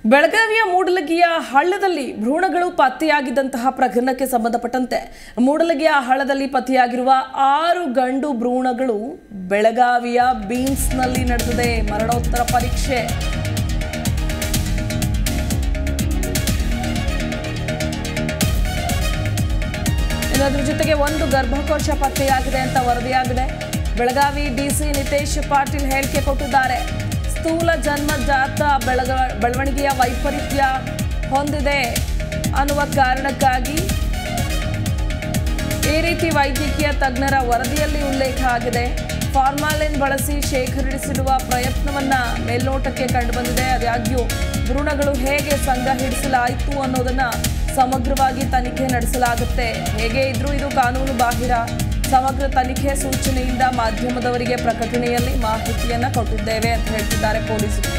ಬೆಳಗಾವಿಯ ಮೂಡಲಗಿಯ ಹಳ್ಳದಲ್ಲಿ ಭ್ರೂಣಗಳು ಪತ್ತೆಯಾಗಿದ್ದಂತಹ ಪ್ರಕರಣಕ್ಕೆ ಸಂಬಂಧಪಟ್ಟಂತೆ ಮೂಡಲಗಿಯ ಹಳ್ಳದಲ್ಲಿ ಪತ್ತೆಯಾಗಿರುವ ಆರು ಗಂಡು ಭ್ರೂಣಗಳು ಬೆಳಗಾವಿಯ ಬೀನ್ಸ್ನಲ್ಲಿ ನಡೆದಿದೆ ಮರಣೋತ್ತರ ಪರೀಕ್ಷೆ ಇದರ ಜೊತೆಗೆ ಒಂದು ಗರ್ಭಕೋಶ ಪತ್ತೆಯಾಗಿದೆ ಅಂತ ವರದಿಯಾಗಿದೆ ಬೆಳಗಾವಿ ಡಿಸಿ ನಿತೇಶ್ ಪಾಟೀಲ್ ಹೇಳಿಕೆ ಕೊಟ್ಟಿದ್ದಾರೆ ಸ್ಥೂಲ ಜನ್ಮಜಾತ ಬೆಳಗ ಬೆಳವಣಿಗೆಯ ವೈಪರೀತ್ಯ ಹೊಂದಿದೆ ಅನ್ನುವ ಕಾರಣಕ್ಕಾಗಿ ಈ ರೀತಿ ವೈದ್ಯಕೀಯ ತಜ್ಞರ ವರದಿಯಲ್ಲಿ ಉಲ್ಲೇಖ ಆಗಿದೆ ಫಾರ್ಮಾಲಿನ್ ಬಳಸಿ ಶೇಖರಿಸಿಡುವ ಪ್ರಯತ್ನವನ್ನ ಮೇಲ್ನೋಟಕ್ಕೆ ಕಂಡುಬಂದಿದೆ ಆದಾಗ್ಯೂ ಭ್ರೂಣಗಳು ಹೇಗೆ ಸಂಘ ಹಿಡಿಸಲಾಯಿತು ಅನ್ನೋದನ್ನ ಸಮಗ್ರವಾಗಿ ತನಿಖೆ ನಡೆಸಲಾಗುತ್ತೆ ಹೇಗೆ ಇದ್ರೂ ಇದು ಕಾನೂನು ಬಾಹಿರ ಸಮಗ್ರ ತನಿಖೆ ಸೂಚನೆಯಿಂದ ಮಾಧ್ಯಮದವರಿಗೆ ಪ್ರಕಟಣೆಯಲ್ಲಿ ಮಾಹಿತಿಯನ್ನ ಕೊಟ್ಟಿದ್ದೇವೆ ಅಂತ ಹೇಳ್ತಿದ್ದಾರೆ ಪೊಲೀಸರು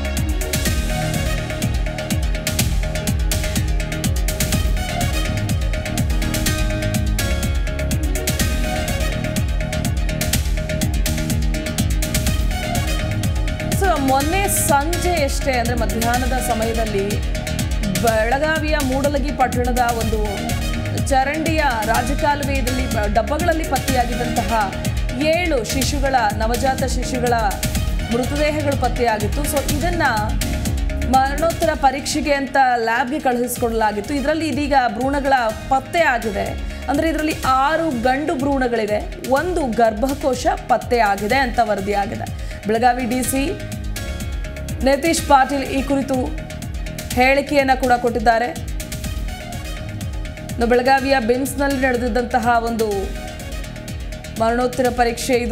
ಸೊ ಮೊನ್ನೆ ಸಂಜೆ ಎಷ್ಟೇ ಅಂದರೆ ಮಧ್ಯಾಹ್ನದ ಸಮಯದಲ್ಲಿ ಬೆಳಗಾವಿಯ ಮೂಡಲಗಿ ಪಟ್ಟಣದ ಒಂದು ಚರಂಡಿಯ ರಾಜಕಾಲುವೆಯಲ್ಲಿ ಬ- ಡಬ್ಬಗಳಲ್ಲಿ ಪತ್ತೆಯಾಗಿದ್ದಂತಹ ಏಳು ಶಿಶುಗಳ ನವಜಾತ ಶಿಶುಗಳ ಮೃತದೇಹಗಳು ಪತ್ತೆಯಾಗಿತ್ತು ಸೊ ಇದನ್ನ ಮರಣೋತ್ತರ ಪರೀಕ್ಷೆಗೆ ಅಂತ ಲ್ಯಾಬ್ಗೆ ಕಳುಹಿಸಿಕೊಡಲಾಗಿತ್ತು ಇದರಲ್ಲಿ ಇದೀಗ ಭ್ರೂಣಗಳ ಪತ್ತೆ ಆಗಿದೆ ಅಂದರೆ ಇದರಲ್ಲಿ ಆರು ಗಂಡು ಭ್ರೂಣಗಳಿದೆ ಒಂದು ಗರ್ಭಕೋಶ ಪತ್ತೆ ಆಗಿದೆ ಅಂತ ವರದಿಯಾಗಿದೆ ಬೆಳಗಾವಿ ಡಿ ಸಿ ನಿತೀಶ್ ಪಾಟೀಲ್ ಈ ಕುರಿತು ಹೇಳಿಕೆಯನ್ನು ಕೂಡ ಕೊಟ್ಟಿದ್ದಾರೆ ಇನ್ನು ಬೆಳಗಾವಿಯ ಬಿಮ್ಸ್ನಲ್ಲಿ ನಡೆದಿದ್ದಂತಹ ಒಂದು ಮರಣೋತ್ತರ ಪರೀಕ್ಷೆ ಇದು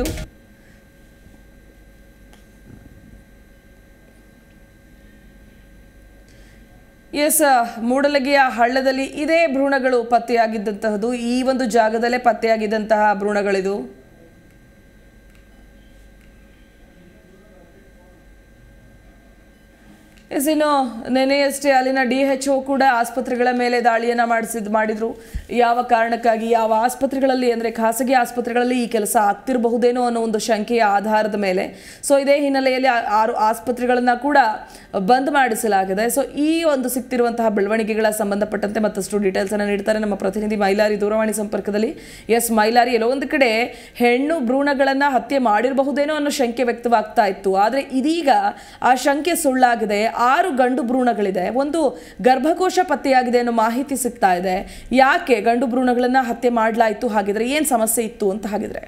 ಎಸ್ ಮೂಡಲಗಿಯ ಹಳ್ಳದಲ್ಲಿ ಇದೇ ಭ್ರೂಣಗಳು ಪತ್ತೆಯಾಗಿದ್ದಂತಹದ್ದು ಈ ಒಂದು ಜಾಗದಲ್ಲೇ ಪತ್ತೆಯಾಗಿದ್ದಂತಹ ಭ್ರೂಣಗಳಿದು ಎಸ್ ಇನ್ನು ನೆನೆಯಷ್ಟೇ ಅಲ್ಲಿನ ಡಿ ಎಚ್ ಒ ಕೂಡ ಆಸ್ಪತ್ರೆಗಳ ಮೇಲೆ ದಾಳಿಯನ್ನು ಮಾಡಿಸಿದ್ ಮಾಡಿದ್ರು ಯಾವ ಕಾರಣಕ್ಕಾಗಿ ಯಾವ ಆಸ್ಪತ್ರೆಗಳಲ್ಲಿ ಅಂದರೆ ಖಾಸಗಿ ಆಸ್ಪತ್ರೆಗಳಲ್ಲಿ ಈ ಕೆಲಸ ಆಗ್ತಿರಬಹುದೇನೋ ಅನ್ನೋ ಒಂದು ಶಂಕೆಯ ಆಧಾರದ ಮೇಲೆ ಸೊ ಇದೇ ಹಿನ್ನೆಲೆಯಲ್ಲಿ ಆ- ಆರು ಆಸ್ಪತ್ರೆಗಳನ್ನು ಕೂಡ ಬಂದ್ ಮಾಡಿಸಲಾಗಿದೆ ಸೊ ಈ ಒಂದು ಸಿಗ್ತಿರುವಂತಹ ಬೆಳವಣಿಗೆಗಳ ಸಂಬಂಧಪಟ್ಟಂತೆ ಮತ್ತಷ್ಟು ಡೀಟೇಲ್ಸ್ ಅನ್ನು ನೀಡ್ತಾರೆ ನಮ್ಮ ಪ್ರತಿನಿಧಿ ಮೈಲಾರಿ ದೂರವಾಣಿ ಸಂಪರ್ಕದಲ್ಲಿ ಎಸ್ ಮೈಲಾರಿ ಎಲ್ಲೋ ಒಂದು ಕಡೆ ಹೆಣ್ಣು ಭ್ರೂಣಗಳನ್ನ ಹತ್ಯೆ ಮಾಡಿರಬಹುದೇನೋ ಅನ್ನೋ ಶಂಕೆ ವ್ಯಕ್ತವಾಗ್ತಾ ಇತ್ತು ಆದರೆ ಇದೀಗ ಆ ಶಂಕೆ ಸುಳ್ಳಾಗಿದೆ ಆರು ಗಂಡು ಭ್ರೂಣಗಳಿದೆ ಒಂದು ಗರ್ಭಕೋಶ ಪತ್ತೆಯಾಗಿದೆ ಅನ್ನೋ ಮಾಹಿತಿ ಸಿಗ್ತಾ ಇದೆ ಯಾಕೆ ಗಂಡು ಭ್ರೂಣಗಳನ್ನ ಹತ್ಯೆ ಮಾಡಲಾಯಿತು ಹಾಗಿದ್ರೆ ಏನ್ ಸಮಸ್ಯೆ ಇತ್ತು ಅಂತ ಹಾಗಿದ್ರೆ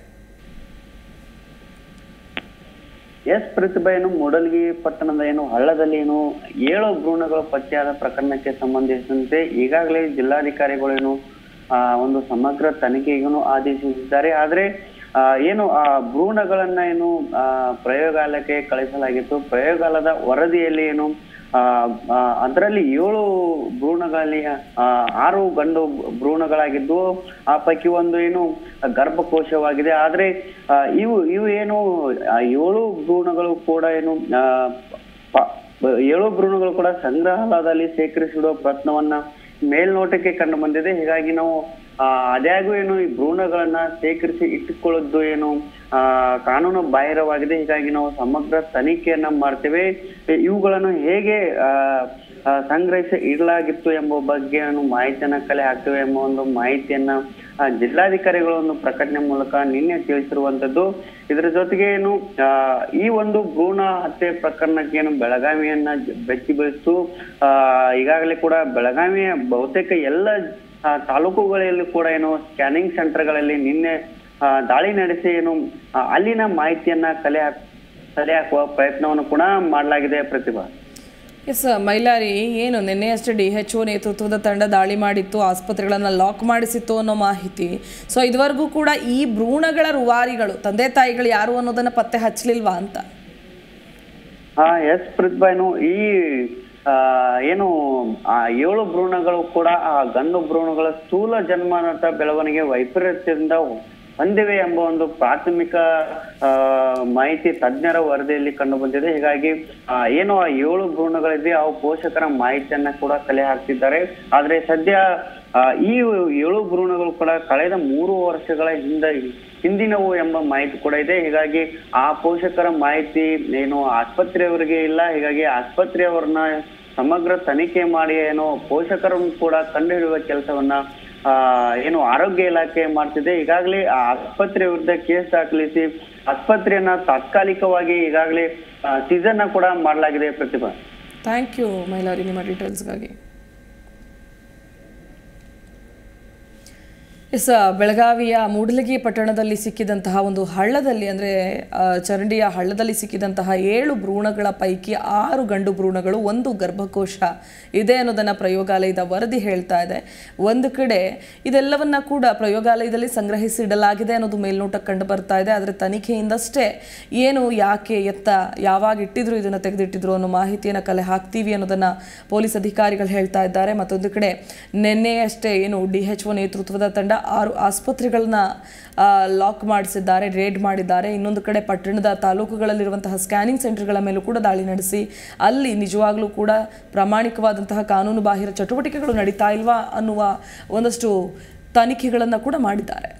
ಎಸ್ ಪ್ರತಿಭಾ ಏನು ಮೂಡಲ್ಗಿ ಪಟ್ಟಣದ ಏನು ಹಳ್ಳದಲ್ಲಿ ಏನು ಏಳು ಭ್ರೂಣಗಳು ಪತ್ತೆಯಾದ ಪ್ರಕರಣಕ್ಕೆ ಸಂಬಂಧಿಸಿದಂತೆ ಈಗಾಗಲೇ ಜಿಲ್ಲಾಧಿಕಾರಿಗಳೇನು ಆ, ಒಂದು ಸಮಗ್ರ ತನಿಖೆಗೂ ಆದೇಶಿಸಿದ್ದಾರೆ ಆದ್ರೆ ಆ, ಏನು ಆ ಭ್ರೂಣಗಳನ್ನ ಏನು ಆ, ಪ್ರಯೋಗಾಲಯಕ್ಕೆ ಕಳಿಸಲಾಗಿತ್ತು ಪ್ರಯೋಗಾಲಯದ ವರದಿಯಲ್ಲಿ ಏನು ಆ, ಆ, ಅದರಲ್ಲಿ ಏಳು ಭ್ರೂಣಗಳಲ್ಲಿ ಆ, ಆರು ಗಂಡು ಭ್ರೂಣಗಳಾಗಿದ್ದು ಆ ಪೈಕಿ ಒಂದು ಏನು ಗರ್ಭಕೋಶವಾಗಿದೆ ಆದ್ರೆ ಆ, ಇವು ಇವು ಏನು ಆ, ಏಳು ಭ್ರೂಣಗಳು ಕೂಡ ಏನು ಆ, ಪ- ಏಳು ಭ್ರೂಣಗಳು ಕೂಡ ಸಂಗ್ರಹಾಲಯದಲ್ಲಿ ಸೇಕರಿಸಿಡುವ ಪ್ರಯತ್ನವನ್ನ ಮೇಲ್ನೋಟಕ್ಕೆ ಕಂಡು ಬಂದಿದೆ ಹೀಗಾಗಿ ನಾವು ಆ ಅದ್ಯಾಗೂ ಏನು ಈ ಭ್ರೂಣಗಳನ್ನ ಸೇಕರಿಸಿ ಇಟ್ಟುಕೊಳ್ಳೋದು ಏನು ಆ ಕಾನೂನು ಬಾಹಿರವಾಗಿದೆ ಹೀಗಾಗಿ ನಾವು ಸಮಗ್ರ ತನಿಖೆಯನ್ನ ಮಾಡ್ತೇವೆ ಇ- ಇವುಗಳನ್ನು ಹೇಗೆ ಆ ಆ, ಸಂಗ್ರಹಿಸಿ ಇಡಲಾಗಿತ್ತು ಎಂಬ ಬಗ್ಗೆ ಏನು ಮಾಹಿತಿಯನ್ನ ಕಲೆ ಹಾಕ್ತೇವೆ ಎಂಬ ಒಂದು ಮಾಹಿತಿಯನ್ನ ಆ, ಜಿಲ್ಲಾಧಿಕಾರಿಗಳ ಒಂದು ಪ್ರಕಟಣೆ ಮೂಲಕ ನಿನ್ನೆ ತಿಳಿಸಿರುವಂತದ್ದು ಇದರ ಜೊತೆಗೆ ಏನು ಆ, ಈ ಒಂದು ಭ್ರೂಣ ಹತ್ಯೆ ಪ್ರಕರಣಕ್ಕೆ ಏನು ಬೆಳಗಾವಿಯನ್ನ ಜ- ಬೆಚ್ಚಿ ಬೀಳಿಸ್ತು ಆ ಈಗಾಗಲೇ ಕೂಡ ಬೆಳಗಾವಿಯ ಬಹುತೇಕ ಎಲ್ಲ ಆ, ತಾಲೂಕುಗಳಲ್ಲಿ ಕೂಡ ಏನು ಸ್ಕ್ಯಾನಿಂಗ್ ಸೆಂಟರ್ಗಳಲ್ಲಿ ನಿನ್ನೆ ಆ, ದಾಳಿ ನಡೆಸಿ ಏನು ಆ, ಅಲ್ಲಿನ ಮಾಹಿತಿಯನ್ನ ಕಲೆ ಹಾಕ್ ಕಲೆ ಹಾಕುವ ಪ್ರಯತ್ನವನ್ನು ಕೂಡ ಮಾಡಲಾಗಿದೆ ಪ್ರತಿಭಾ ಎಸ್ ಮೈಲಾರಿ ಏನು ನಿನ್ನೆ ಅಷ್ಟೇ ಡಿ ಎಚ್ ಒ ನೇತೃತ್ವದ ತಂಡ ದಾಳಿ ಮಾಡಿತ್ತು ಆಸ್ಪತ್ರೆಗಳನ್ನು ಲಾಕ್ ಮಾಡಿಸಿತ್ತು ಅನ್ನೋ ಮಾಹಿತಿ ಸೊ ಇದುವರೆಗೂ ಕೂಡ ಈ ಭ್ರೂಣಗಳ ರೂವಾರಿಗಳು ತಂದೆ ತಾಯಿಗಳು ಯಾರು ಅನ್ನೋದನ್ನ ಪತ್ತೆ ಹಚ್ಚಲಿಲ್ವಾ ಅಂತ ಹಾ ಎಸ್ ಪ್ರತಿಭಾ ಏನು ಈ ಆ, ಏನು ಆ ಏಳು ಭ್ರೂಣಗಳು ಕೂಡ ಆ ಗಂಡು ಭ್ರೂಣಗಳ ಸ್ಥೂಲ ಜನ್ಮನತ ಬೆಳವಣಿಗೆ ವೈಪರೀತ್ಯದಿಂದ ಹೊಂದಿವೆ ಎಂಬ ಒಂದು ಪ್ರಾಥಮಿಕ ಆ, ಮಾಹಿತಿ ತಜ್ಞರ ವರದಿಯಲ್ಲಿ ಕಂಡು ಬಂದಿದೆ ಹೀಗಾಗಿ ಆ, ಏನು ಆ ಏಳು ಭ್ರೂಣಗಳಿದೆ ಅವು ಪೋಷಕರ ಮಾಹಿತಿಯನ್ನ ಕೂಡ ಕಲೆ ಹಾಕ್ತಿದ್ದಾರೆ ಆದ್ರೆ ಸದ್ಯ ಆ, ಈ ಏಳು ಭ್ರೂಣಗಳು ಕೂಡ ಕಳೆದ ಮೂರು ವರ್ಷಗಳ ಹಿಂದೆ ಹಿಂದಿನವು ಎಂಬ ಮಾಹಿತಿ ಕೂಡ ಇದೆ ಹೀಗಾಗಿ ಆ ಪೋಷಕರ ಮಾಹಿತಿ ಏನು ಆಸ್ಪತ್ರೆಯವರಿಗೆ ಇಲ್ಲ ಹೀಗಾಗಿ ಆಸ್ಪತ್ರೆಯವರನ್ನ ಸಮಗ್ರ ತನಿಖೆ ಮಾಡಿ ಏನು ಪೋಷಕರನ್ನು ಕೂಡ ಕಂಡುಹಿಡಿಯುವ ಕೆಲಸವನ್ನ ಆ ಏನು ಆರೋಗ್ಯ ಇಲಾಖೆ ಮಾಡ್ತಿದೆ ಈಗಾಗಲೇ ಆ ಆಸ್ಪತ್ರೆ ವಿರುದ್ಧ ಕೇಸ್ ದಾಖಲಿಸಿ ಆಸ್ಪತ್ರೆಯನ್ನ ತಾತ್ಕಾಲಿಕವಾಗಿ ಈಗಾಗಲೇ ಸೀಸನ್ ಕೂಡ ಮಾಡಲಾಗಿದೆ ಪ್ರತಿಭಾ ಥ್ಯಾಂಕ್ ಯು ಮೈಲಾರಿ ನಿಮ್ಮ ಡೀಟೇಲ್ಸ್ಗಾಗಿ ಎಸ್ ಬೆಳಗಾವಿಯ ಮೂಡಲಗಿ ಪಟ್ಟಣದಲ್ಲಿ ಸಿಕ್ಕಿದಂತಹ ಒಂದು ಹಳ್ಳದಲ್ಲಿ ಅಂದರೆ ಚರಂಡಿಯ ಹಳ್ಳದಲ್ಲಿ ಸಿಕ್ಕಿದಂತಹ ಏಳು ಭ್ರೂಣಗಳ ಪೈಕಿ ಆರು ಗಂಡು ಭ್ರೂಣಗಳು ಒಂದು ಗರ್ಭಕೋಶ ಇದೆ ಅನ್ನೋದನ್ನು ಪ್ರಯೋಗಾಲಯದ ವರದಿ ಹೇಳ್ತಾ ಇದೆ ಒಂದು ಕಡೆ ಇದೆಲ್ಲವನ್ನ ಕೂಡ ಪ್ರಯೋಗಾಲಯದಲ್ಲಿ ಸಂಗ್ರಹಿಸಿಡಲಾಗಿದೆ ಅನ್ನೋದು ಮೇಲ್ನೋಟಕ್ಕೆ ಕಂಡು ಬರ್ತಾ ಇದೆ ಆದರೆ ತನಿಖೆಯಿಂದಷ್ಟೇ ಏನು ಯಾಕೆ ಎತ್ತ ಯಾವಾಗ ಇಟ್ಟಿದ್ರು ಇದನ್ನು ತೆಗೆದಿಟ್ಟಿದ್ರು ಅನ್ನೋ ಮಾಹಿತಿಯನ್ನು ಕಲೆ ಹಾಕ್ತೀವಿ ಅನ್ನೋದನ್ನ ಪೊಲೀಸ್ ಅಧಿಕಾರಿಗಳು ಹೇಳ್ತಾ ಇದ್ದಾರೆ ಮತ್ತೊಂದು ಕಡೆ ನಿನ್ನೆಯಷ್ಟೇ ಏನು ಡಿ ಎಚ್ ಒ ನೇತೃತ್ವದ ತಂಡ ಆರು ಆಸ್ಪತ್ರೆಗಳನ್ನ ಲಾಕ್ ಮಾಡಿಸಿದ್ದಾರೆ ರೇಡ್ ಮಾಡಿದ್ದಾರೆ ಇನ್ನೊಂದು ಕಡೆ ಪಟ್ಟಣದ ತಾಲೂಕುಗಳಲ್ಲಿರುವಂತಹ ಸ್ಕ್ಯಾನಿಂಗ್ ಸೆಂಟರ್ಗಳ ಮೇಲೂ ಕೂಡ ದಾಳಿ ನಡೆಸಿ ಅಲ್ಲಿ ನಿಜವಾಗ್ಲೂ ಕೂಡ ಪ್ರಾಮಾಣಿಕವಾದಂತಹ ಕಾನೂನು ಬಾಹಿರ ಚಟುವಟಿಕೆಗಳು ನಡೀತಾ ಇಲ್ವಾ ಅನ್ನುವ ಒಂದಷ್ಟು ತನಿಖೆಗಳನ್ನು ಕೂಡ ಮಾಡಿದ್ದಾರೆ